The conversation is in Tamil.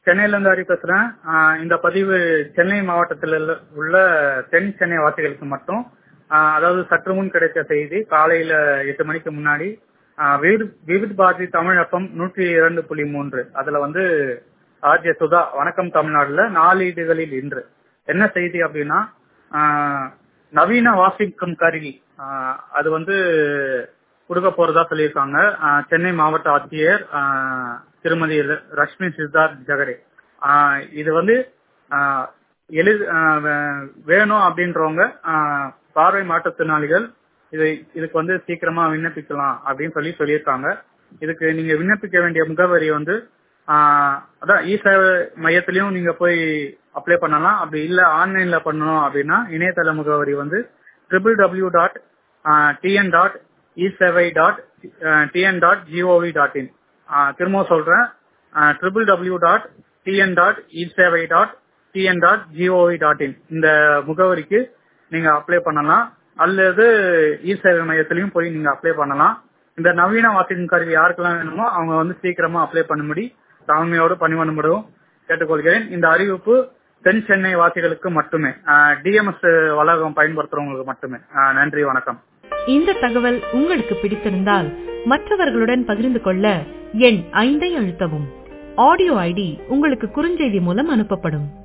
சென்னையில இருந்து ஹரி பேசுறேன் ஆஹ் இந்த பதிவு சென்னை மாவட்டத்தில் உள்ள- உள்ள தென் சென்னை வாசிகளுக்கு மட்டும் ஆஹ் அதாவது சற்று முன் கிடைத்த செய்தி காலையில எட்டு மணிக்கு முன்னாடி ஆஹ் விவித் விவித் பாரதி தமிழ் எஃப்எம் நூற்றி இரண்டு புள்ளி மூன்று அதுல வந்து ஆர்ஜே சுதா வணக்கம் தமிழ்நாடுல நாளேடுகளில் இன்று என்ன செய்தி அப்படின்னா ஆஹ் நவீன வாசிக்கும் கருவி ஆஹ் அது வந்து கொடுக்க போறதா சொல்லியிருக்காங்க ஆஹ் சென்னை மாவட்ட ஆட்சியர் ஆஹ் திருமதி ர- ரஷ்மி சித்தார்த் ஜெகடே ஆஹ் இது வந்து ஆஹ் எழு ஆஹ் வே- வேணும் அப்படின்றவங்க ஆஹ் பார்வை மாற்றுத்திறனாளிகள் இது இதுக்கு வந்து சீக்கிரமா விண்ணப்பிக்கலாம் அப்படின்னு சொல்லி சொல்லியிருக்காங்க இதுக்கு நீங்க விண்ணப்பிக்க வேண்டிய முகவரி வந்து ஆஹ் அதான் இ சேவை மையத்திலயும் நீங்க போய் அப்ளை பண்ணலாம் அப்படி இல்ல ஆன்லைன்ல பண்ணணும் அப்படின்னா இணையதள முகவரி வந்து triple W dot TN dot E Sevai dot TN dot GOV dot in திரும்ப சொல்றேன் triple W dot TN dot E Sevai dot TN dot GOV dot in இந்த முகவரிக்கு நீங்க அப்ளை பண்ணலாம் அல்லது இ சேவை மையத்திலையும் போய் நீங்க அப்ளை பண்ணலாம் இந்த நவீன வாசிக்கும் கருவி யாருக்கெல்லாம் வேணுமோ அவங்க வந்து சீக்கிரமா அப்ளை பண்ணும்படி தாழ்மையோடு பணிவன்படும் கேட்டுக்கொள்கிறேன் இந்த அறிவிப்பு தென் சென்னை வாசிகளுக்கு மட்டுமே டிஎம்எஸ் வளாகம் பயன்படுத்துறவங்களுக்கு மட்டுமே ஆஹ் நன்றி வணக்கம் இந்த தகவல் உங்களுக்கு பிடித்திருந்தால் மற்றவர்களுடன் பகிர்ந்து கொள்ள எண் ஐந்தை அழுத்தவும் ஆடியோ ஐடி உங்களுக்கு குறுஞ்செய்தி மூலம் அனுப்பப்படும்